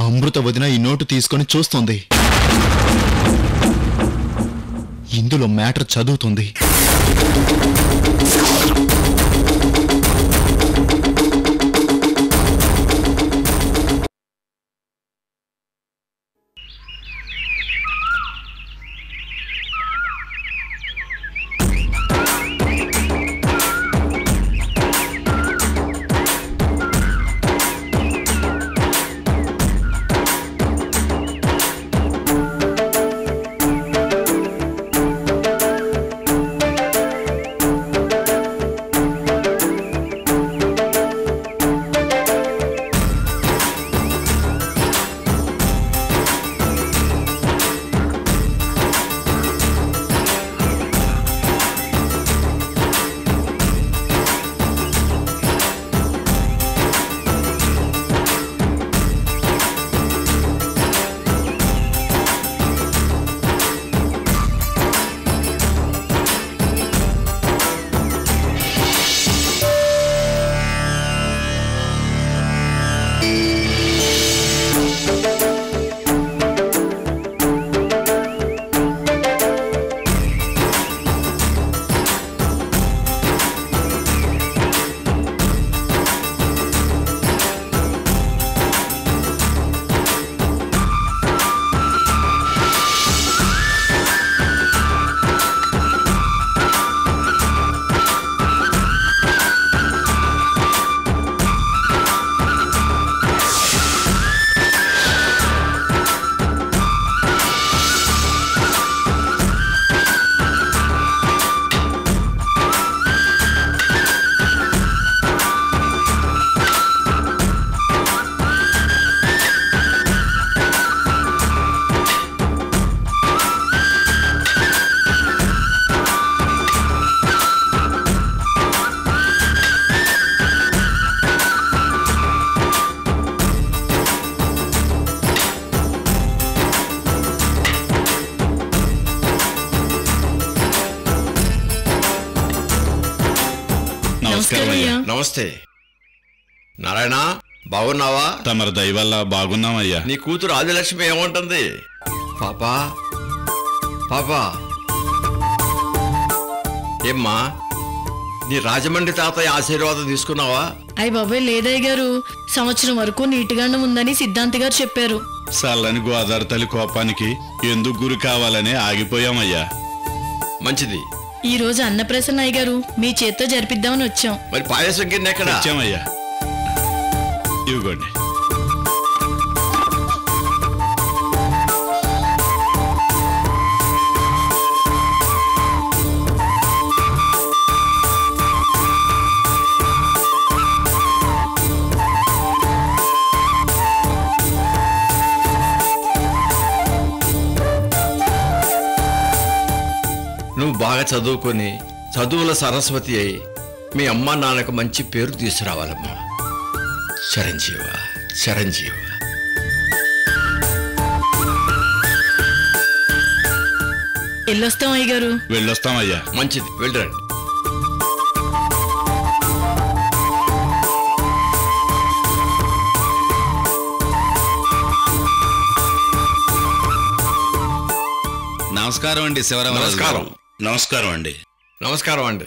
అమృత వదిన ఈ నోటు తీసుకొని చూస్తుంది ఇందులో మ్యాటర్ చదువుతుంది నమస్కారం అయ్యా నమస్తే నారాయణ బాగున్నావా తమరి దయ వల్ల బాగున్నామయ్యా నీ కూతురు ఆదిలక్ష్మి ఏమంటుంది పాపా పాపా ఏమ్మా నీ రాజమండ్రి తాతయ్య ఆశీర్వాదం తీసుకున్నావా అయ్య బాబాయ్ లేదయ్య గారు సంవత్సరం వరకు నీటిగానే ఉందని సిద్ధాంతి గారు చెప్పారు చల్లని గోదావరి తల్లి కోపానికి ఎందుకు గురి కావాలని ఆగిపోయామయ్యా మంచిది ఈ రోజు అన్నప్రసన్న అయ్య గారు మీ చేత్తో జరిపిద్దామని వచ్చాం మరి పాయసం గిన్నె ఎక్కడ వచ్చామయ్యా ఇవ్వండి నువ్వు బాగా చదువుకొని చదువుల సరస్వతి అయి మీ అమ్మ నాన్నకు మంచి పేరు తీసుకురావాలమ్మా చిరంజీవ చిరంజీవ వెళ్ళొస్తాం అయ్య గారు వెళ్ళొస్తామయ్యా మంచిది వెళ్ళరండి నమస్కారం అండి శివరామరాజు నమస్కారం. గారు. నమస్కారం అండి నమస్కారం అండి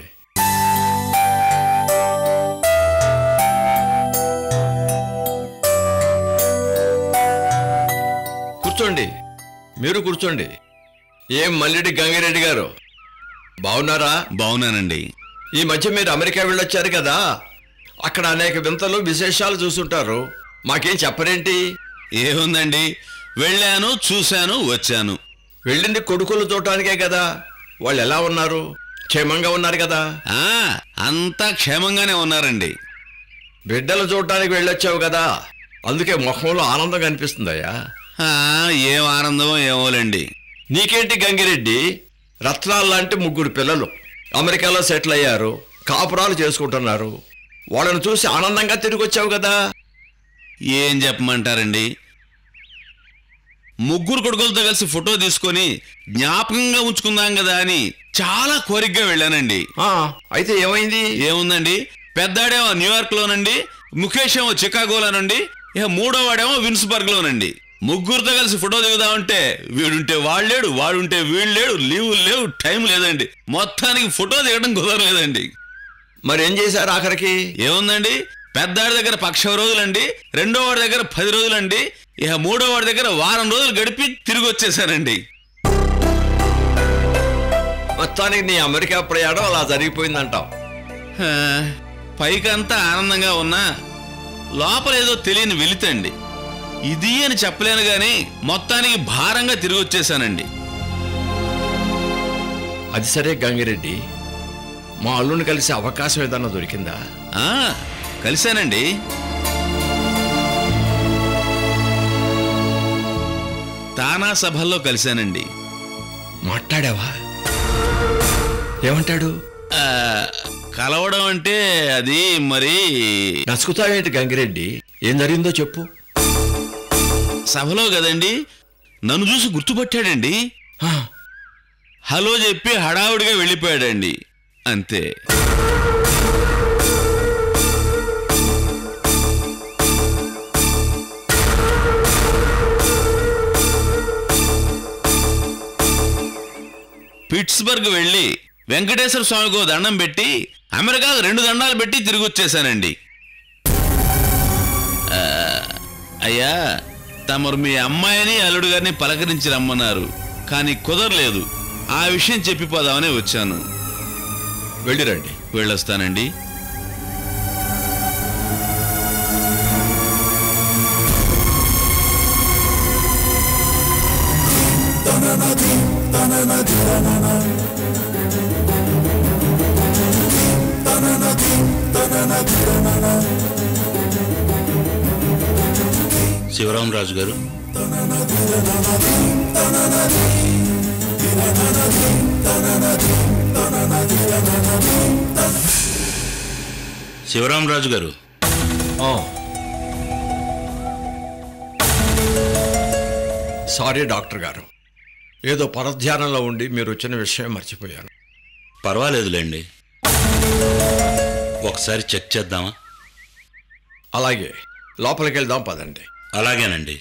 కూర్చోండి మీరు కూర్చోండి ఏం మల్లిడి గంగిరెడ్డి గారు బాగున్నారా బాగున్నానండి ఈ మధ్య మీరు అమెరికా వెళ్ళొచ్చారు కదా అక్కడ అనేక వింతలు విశేషాలు చూసుంటారు మాకేం చెప్పరేంటి ఏముందండి వెళ్ళాను చూశాను వచ్చాను వెళ్ళింది కొడుకులు చూడటానికే కదా వాళ్ళు ఎలా ఉన్నారు క్షేమంగా ఉన్నారు కదా ఆ అంతా క్షేమంగానే ఉన్నారండి బిడ్డలు చూడటానికి వెళ్ళొచ్చావు కదా అందుకే ముఖంలో ఆనందం కనిపిస్తుందయ్యా ఆ, ఏం ఆనందమో ఏమోలేండి నీకేంటి గంగిరెడ్డి రత్నాలు లాంటి ముగ్గురు పిల్లలు అమెరికాలో సెటిల్ అయ్యారు కాపురాలు చేసుకుంటున్నారు వాళ్ళని చూసి ఆనందంగా తిరిగి వచ్చావు కదా ఏం చెప్పమంటారండి ముగ్గురు కొడుకులతో కలిసి ఫోటో తీసుకొని జ్ఞాపకంగా ఉంచుకుందాం కదా అని చాలా కోరికగా వెళ్ళానండి ఆ, అయితే ఏమైంది ఏముందండి పెద్దాడేమో న్యూయార్క్ లోనండి ముఖేష్ ఏమో చికాగోలోనండి ఇక మూడో వాడేమో విన్స్బర్గ్లోనండి ముగ్గురితో కలిసి ఫోటో దిగుదామంటే వీడుంటే వాళ్ళేడు వాడుంటే వీళ్ళు లేడు లీవులు లేవు టైం లేదండి మొత్తానికి ఫోటో దిగడం కుదరలేదండి మరి ఏం చేశారు ఆఖరికి ఏముందండి పెద్దాడి దగ్గర పక్ష రోజులండి రెండో వాడి దగ్గర పది రోజులండి ఇక మూడో వాడి దగ్గర వారం రోజులు గడిపి తిరిగి వచ్చేసానండి మొత్తానికి నీ అమెరికా ప్రయాణం అలా జరిగిపోయిందంటావు హా, పైకంతా ఆనందంగా ఉన్నా లోపల ఏదో తెలియని వెలితండి ఇది అని చెప్పలేను గాని మొత్తానికి భారంగా తిరిగి వచ్చేసానండి అది సరే గంగిరెడ్డి మా అల్లుని కలిసి అవకాశం ఏదన్నా దొరికిందా ఆ కలిశానండి తానా సభల్లో కలిశానండి మాట్లాడావా ఏమంటాడు ఆ, కలవడం అంటే అది మరి నసుకుతావేంటి గంగిరెడ్డి ఏం జరిగిందో చెప్పు సభలో కదండి నన్ను చూసి గుర్తుపట్టాడండి ఆ, హలో చెప్పి హడావుడిగా వెళ్ళిపోయాడండి అంతే పిట్స్బర్గ్ వెళ్ళి వెంకటేశ్వర స్వామికి ఓ దండం పెట్టి అమెరికాకు రెండు దండాలు పెట్టి తిరిగి వచ్చేసానండి ఆ, అయ్యా తమరు మీ అమ్మాయిని అల్లుడు గారిని పలకరించి రమ్మన్నారు కానీ కుదరలేదు ఆ విషయం చెప్పిపోదామని వచ్చాను వెళ్ళిరండి వెళ్ళొస్తానండి శివరామరాజు గారు శివరామరాజు గారు ఆ. సారీ డాక్టర్ గారు ఏదో పరధ్యానంలో ఉండి మీరు వచ్చిన విషయం మర్చిపోయాను పర్వాలేదులేండి ఒకసారి చెక్ చేద్దామా అలాగే లోపలికి వెళ్దాం పదండి అలాగేనండి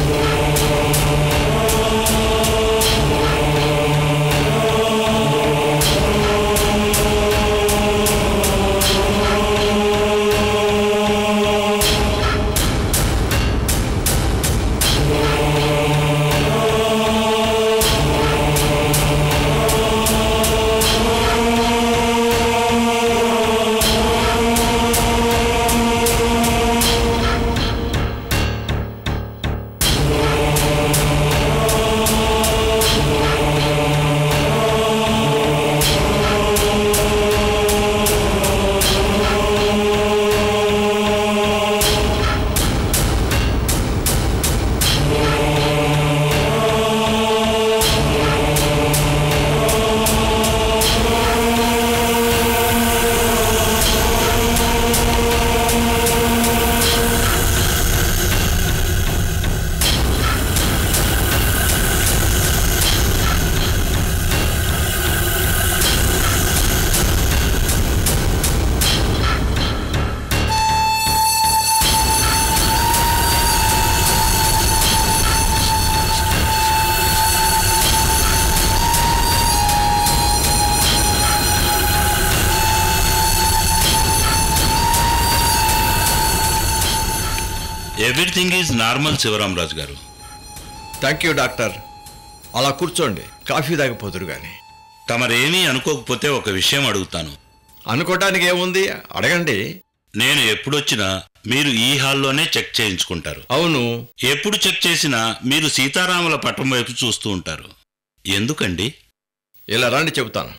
ఎవ్రీథింగ్ ఈజ్ నార్మల్ శివరామరాజు గారు థ్యాంక్ యూ డాక్టర్ అలా కూర్చోండి కాఫీ తాగిపోతురు కానీ తమరేమీ అనుకోకపోతే ఒక విషయం అడుగుతాను అనుకోవటానికి ఏముంది అడగండి నేను ఎప్పుడొచ్చినా మీరు ఈ హాల్లోనే చెక్ చేయించుకుంటారు అవును ఎప్పుడు చెక్ చేసినా మీరు సీతారాముల పటం వైపు చూస్తూ ఉంటారు ఎందుకండి ఇలా రండి చెబుతాను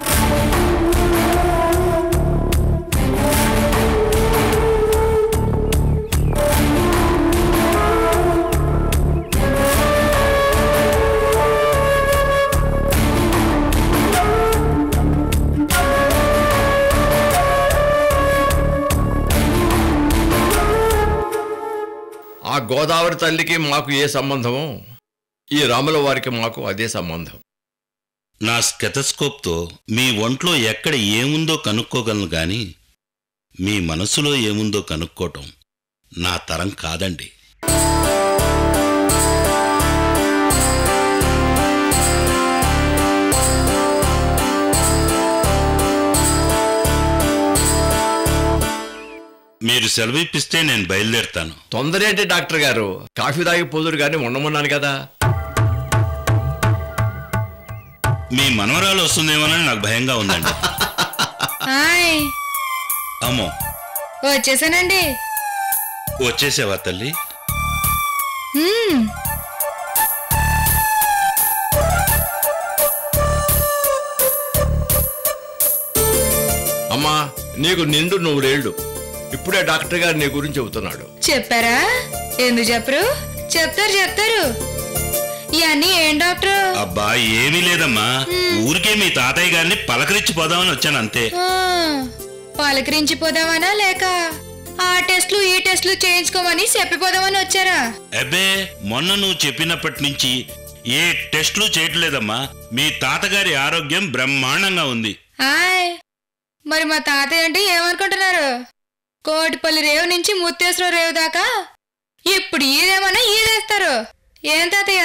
ఆ గోదావరి తల్లికి మాకు ఏ సంబంధమో ఈ రాముల వారికి మాకు అదే సంబంధం నా స్కెతస్కోప్తో మీ ఒంట్లో ఎక్కడ ఏముందో కనుక్కోగలను గాని మీ మనసులో ఏముందో కనుక్కోవటం నా తరం కాదండి మీరు సెలవు ఇప్పిస్తే నేను బయలుదేరుతాను తొందర ఏంటి డాక్టర్ గారు కాఫీ తాగి పోదురు కానీ ఉండమన్నాను కదా మీ మనవరాలు వస్తుందేమోనని నాకు భయంగా ఉందండి హాయ్ అమ్మో వచ్చేసానండి వచ్చేసావా తల్లి మ్మ్. అమ్మా నీకు నిండు నూరేళ్లు ఇప్పుడే డాక్టర్ గారు నీ గురించి చెబుతున్నాడు చెప్పారా ఎందుకు చెప్పరు చెప్తారు చెప్తారు ఇవన్నీ ఏం డాక్టర్ అబ్బా ఏమీ లేదమ్మా ఊరికే మీ తాతయ్య గారిని పలకరించి పోదామని వచ్చాను అంతే పలకరించిపోదామనా లేక ఆ టెస్ట్లు ఈ టెస్ట్లు చేయించుకోమని చెప్పిపోదామని వచ్చారా అబ్బే మొన్న నువ్వు చెప్పినప్పటి నుంచి ఏ టెస్టులు చేయట్లేదమ్మా మీ తాతగారి ఆరోగ్యం బ్రహ్మాండంగా ఉంది హాయ్ మరి మా తాతయ్య అంటే ఏమనుకుంటున్నారు కోటిపల్లి రేవు నుంచి ముత్తేశ్వర రేవు దాకా ఇప్పుడు ఈదేమన్నా ఈదేస్తారు ఏం తాతయ్య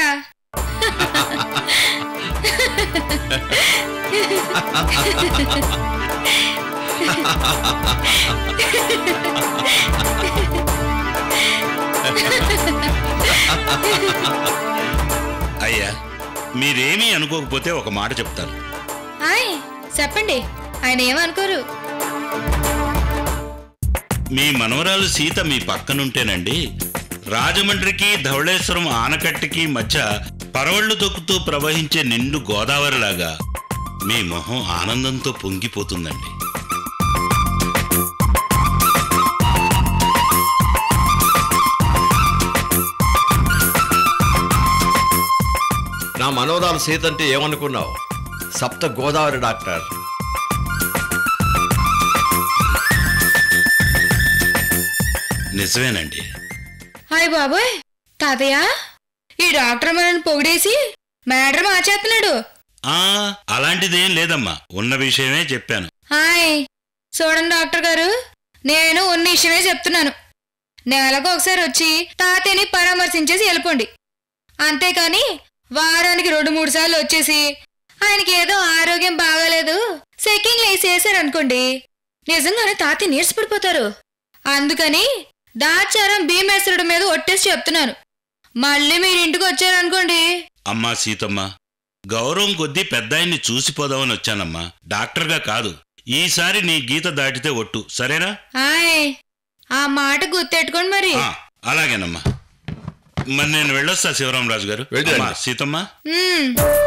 అయ్యా మీరేమీ అనుకోకపోతే ఒక మాట చెప్తాను హాయ్ చెప్పండి ఆయన ఏమనుకోరు మీ మనవరాలు సీత మీ పక్కనుంటేనండి రాజమండ్రికి ధవళేశ్వరం ఆనకట్టకి మధ్య పరవళ్లు తొక్కుతూ ప్రవహించే నిండు గోదావరిలాగా మీ మొహం ఆనందంతో పొంగిపోతుందండి నా మనోరాలు సీత అంటే ఏమనుకున్నావు సప్త గోదావరి డాక్టర్ నిజమేనండి హాయ్ బాబోయ్ తాతయ్య ఈ డాక్టర్ మనల్ని పొగిడేసి మ్యాటర్ మార్చేస్తున్నాడు ఆ అలాంటిదేం లేదమ్మా ఉన్న విషయమే చెప్పాను హాయ్ చూడండి డాక్టర్ గారు నేను ఉన్న విషయమే చెప్తున్నాను నెలకు ఒకసారి వచ్చి తాతయ్యని పరామర్శించేసి వెళ్ళిపోండి అంతేకాని వారానికి రెండు మూడు సార్లు వచ్చేసి ఆయనకి ఏదో ఆరోగ్యం బాగాలేదు సెకింగ్ వేసేసారనుకోండి నిజంగానే తాతయ్య నీరసపడిపోతారు అందుకని దాచారం భీమేశ్వరుడు మీద ఒట్టేసి చెప్తున్నాను మళ్ళీ మీరు ఇంటికి వచ్చారనుకోండి అమ్మా సీతమ్మ గౌరవం కొద్దీ పెద్దాయన్ని చూసిపోదామని వచ్చానమ్మా డాక్టర్గా కాదు ఈసారి నీ గీత దాటితే ఒట్టు సరేనా హాయ్ ఆ మాట గుర్తెట్టుకోండి మరి ఆ, అలాగేనమ్మా మరి నేను వెళ్ళొస్తా శివరామరాజు గారు వెళ్ళండి. అమ్మా, సీతమ్మ మ్మ్.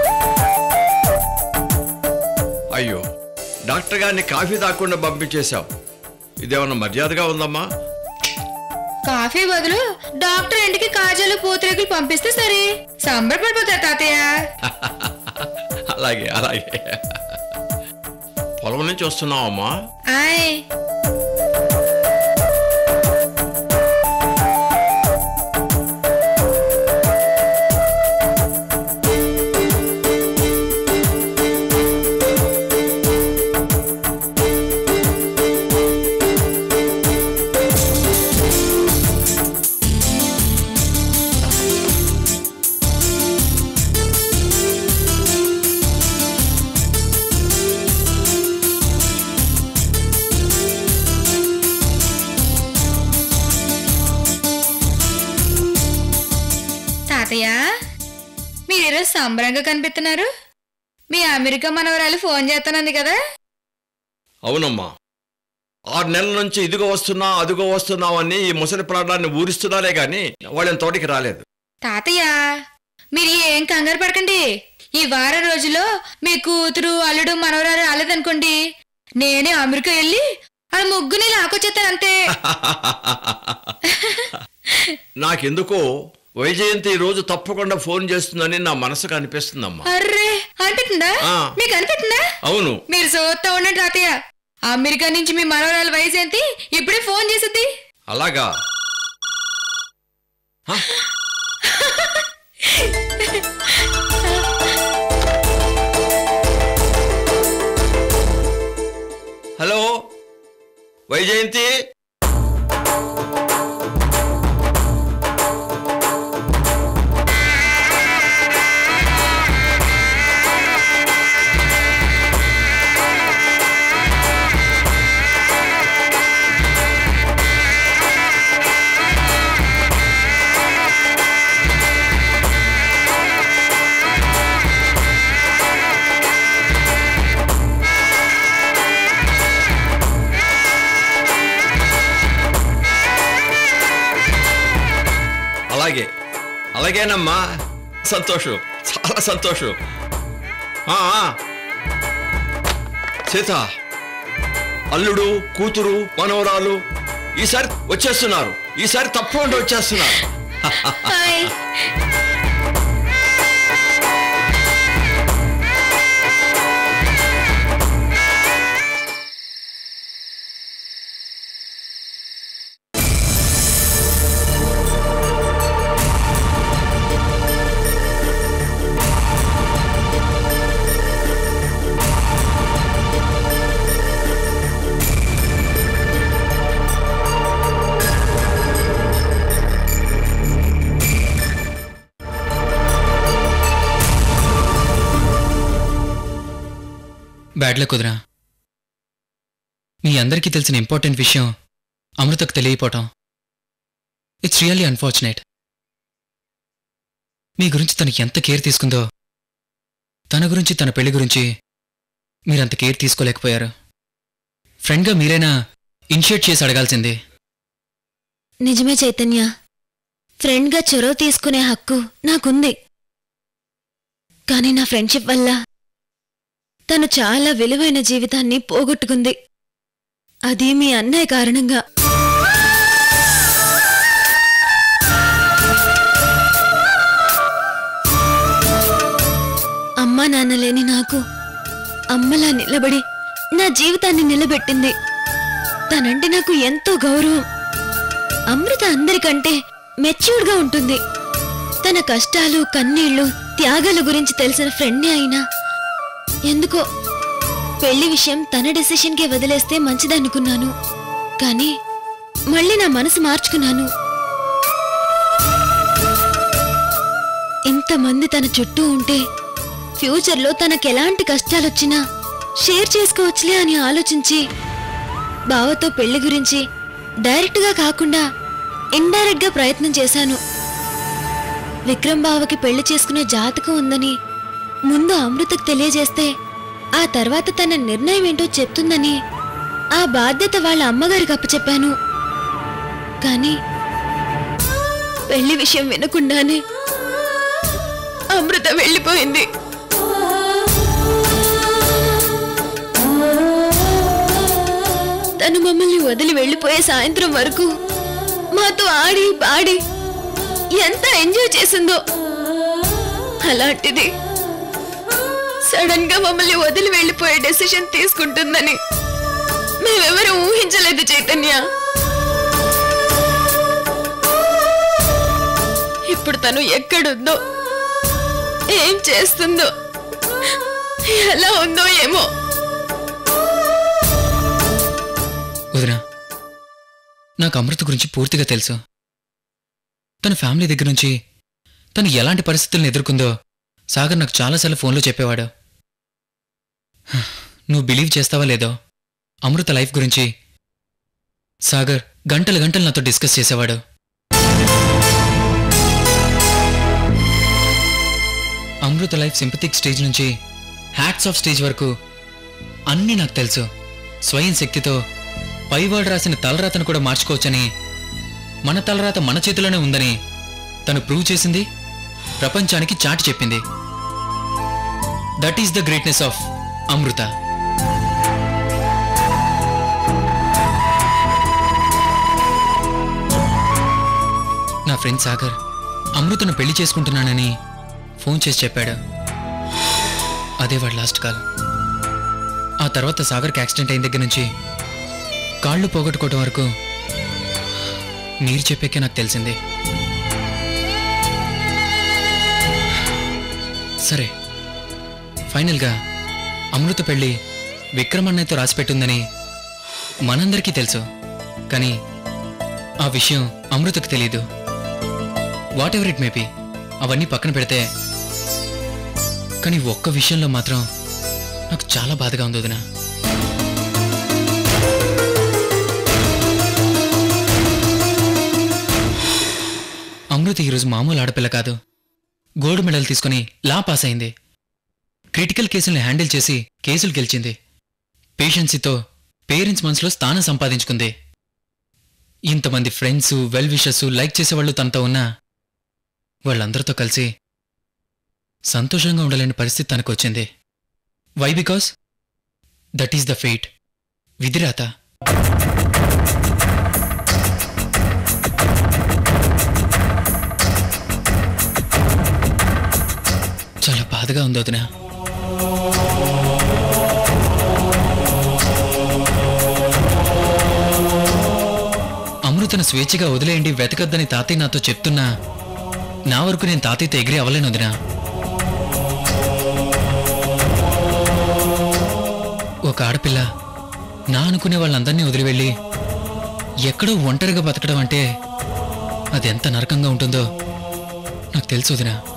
అయ్యో డాక్టర్ గారిని కాఫీ తాకుండా పంపించేశావు ఇదేమన్నా మర్యాదగా ఉందమ్మా కాఫీ బదులు డాక్టర్ ఇంటికి కాజాలు పూతరేకులు పంపిస్తే సరే సంబరపడిపోతారు తాతయ్య అలాగే అలాగే పొలం నుంచి వస్తున్నావమ్మా ఆయ్ తాతయ్య మీరు ఈరోజు సంబరంగా కనిపిస్తున్నారు మీ అమెరికా మనవరాలు ఫోన్ చేస్తానంది కదా అవునమ్మా ఆరు నెలల నుంచి ఇదిగో వస్తున్నా అదిగో వస్తున్నావని ఈ ముసలి ప్రాణాన్ని ఊరిస్తున్నారే గాని వాళ్ళని తోటికి రాలేదు తాతయ్య మీరు ఏం కంగారు పడకండి ఈ వారం రోజుల్లో మీ కూతురు అల్లుడు మనవరాలు రాలేదనుకోండి నేనే అమెరికా వెళ్ళి ఆ ముగ్గుని లాకొచ్చేస్తాను అంతే నాకెందుకో వైజయంతి ఈ రోజు తప్పకుండా ఫోన్ చేస్తుందని నా మనసుకు అనిపిస్తుందమ్మా అర్రే అనిపిస్తుందా ఆ. మీకు అనిపిస్తుందా అవును మీరు చూస్తా ఉండండి తాతయ్య అమెరికా నుంచి మీ మనవరాలు వయసు ఏంటి ఇప్పుడే ఫోన్ చేసిద్ది అలాగా హ? హలో వైజయంతి అలాగేనమ్మా సంతోషం చాలా సంతోషం ఆ, ఆ. సీత అల్లుడు కూతురు మనవరాలు ఈసారి వచ్చేస్తున్నారు ఈసారి తప్పకుండా వచ్చేస్తున్నారు హాయ్ బ్యాడ్లో కుదరా మీ అందరికీ తెలిసిన ఇంపార్టెంట్ విషయం అమృతకు తెలియపోవటం ఇట్స్ రియల్లీ అన్ఫార్చునేట్ మీ గురించి తనకి ఎంత కేర్ తీసుకుందో తన గురించి తన పెళ్లి గురించి మీరంత కేర్ తీసుకోలేకపోయారు ఫ్రెండ్గా మీరైనా ఇనిషియేట్ చేసి అడగాల్సింది నిజమే చైతన్య ఫ్రెండ్గా చొరవ తీసుకునే హక్కు నాకుంది కానీ నా ఫ్రెండ్షిప్ వల్ల తను చాలా విలువైన జీవితాన్ని పోగొట్టుకుంది అది మీ అన్నయ్య కారణంగా అమ్మా నాన్న లేని నాకు అమ్మలా నిలబడి నా జీవితాన్ని నిలబెట్టింది తనంటే నాకు ఎంతో గౌరవం అమృత అందరికంటే మెచ్యూర్డ్గా ఉంటుంది తన కష్టాలు కన్నీళ్లు త్యాగాల గురించి తెలిసిన ఫ్రెండే అయినా ఎందుకో పెళ్లి విషయం తన డెసిషన్కే వదిలేస్తే మంచిదనుకున్నాను కానీ మళ్ళీ నా మనసు మార్చుకున్నాను ఇంతమంది తన చుట్టూ ఉంటే ఫ్యూచర్లో తనకెలాంటి కష్టాలొచ్చినా షేర్ చేసుకోవచ్చులే అని ఆలోచించి బావతో పెళ్లి గురించి డైరెక్ట్గా కాకుండా ఇండైరెక్ట్గా ప్రయత్నం చేశాను విక్రమ్ బావకి పెళ్లి చేసుకునే జాతకం ఉందని ముందు అమృతకు తెలియజేస్తే ఆ తర్వాత తన నిర్ణయం ఏంటో చెప్తుందని ఆ బాధ్యత వాళ్ళ అమ్మగారికి అప్పచెప్పాను కానీ పెళ్లి విషయం వినకుండానే అమృత వెళ్ళిపోయింది తను మమ్మల్ని వదిలి వెళ్ళిపోయే సాయంత్రం వరకు మాతో ఆడి పాడి ఎంత ఎంజాయ్ చేసిందో అలాంటిది సడన్ గా మమ్మల్ని వదిలి వెళ్ళిపోయే డెసిషన్ తీసుకుంటుందని మేమెవరూ ఊహించలేదు చైతన్య ఇప్పుడు తను ఎక్కడుందో ఏం చేస్తుందో ఎలా ఉందో ఏమో వదినా నాకు అమృత గురించి పూర్తిగా తెలుసు తన ఫ్యామిలీ దగ్గర నుంచి తను ఎలాంటి పరిస్థితులను ఎదుర్కొందో సాగర్ నాకు చాలాసార్లు ఫోన్లో చెప్పేవాడు హ, నువ్వు బిలీవ్ చేస్తావా లేదో అమృత లైఫ్ గురించి సాగర్ గంటలు గంటలు నాతో డిస్కస్ చేసేవాడు అమృత లైఫ్ సింపతిక్ స్టేజ్ నుంచి హ్యాట్స్ ఆఫ్ స్టేజ్ వరకు అన్నీ నాకు తెలుసు స్వయం శక్తితో పైవాడు రాసిన తలరాతను కూడా మార్చుకోవచ్చని మన తలరాత మన చేతిలోనే ఉందని తను ప్రూవ్ చేసింది ప్రపంచానికి చాటి చెప్పింది that is the greatness of Amrutha నా ఫ్రెండ్ సాగర్ అమృతను పెళ్లి చేసుకుంటున్నానని ఫోన్ చేసి చెప్పాడు అదే వాడు లాస్ట్ కాల్ ఆ తర్వాత సాగర్కి యాక్సిడెంట్ అయిన దగ్గర నుంచి కాళ్ళు పోగొట్టుకోవటం వరకు మీరు చెప్పాకే నాకు తెలిసింది సరే ఫైనల్గా అమృత పెళ్ళి విక్రమన్నయ్యతో రాసిపెట్టుందని మనందరికీ తెలుసు కానీ ఆ విషయం అమృతకు తెలీదు వాట్ ఎవర్ ఇట్ మేబీ అవన్నీ పక్కన పెడితే కానీ ఒక్క విషయంలో మాత్రం నాకు చాలా బాధగా ఉంది వదినా అమృత ఈరోజు మామూలు ఆడపిల్ల కాదు గోల్డ్ మెడల్ తీసుకుని లా పాస్ అయింది క్రిటికల్ కేసుల్ని హ్యాండిల్ చేసి కేసులు గెలిచింది పేషెన్సీతో పేరెంట్స్ మనసులో స్థానం సంపాదించుకుంది ఇంతమంది ఫ్రెండ్స్ వెల్ విషర్స్ లైక్ చేసేవాళ్ళు తనతో ఉన్నా వాళ్ళందరితో కలిసి సంతోషంగా ఉండలేని పరిస్థితి తనకు వచ్చింది why because that is the fate విధిరాత చాలా బాధగా ఉంది వదినా అమృతను స్వేచ్ఛగా వదిలేయండి వెతకద్దని తాతయ్య నాతో చెప్తున్నా నా వరకు నేను తాతయ్యతో ఎగిరి అవ్వలేను వదినా ఒక ఆడపిల్ల నా అనుకునే వాళ్ళందరినీ వదిలి వెళ్ళి ఎక్కడో ఒంటరిగా బతకడం అంటే అది ఎంత నరకంగా ఉంటుందో నాకు తెలుసు వదినా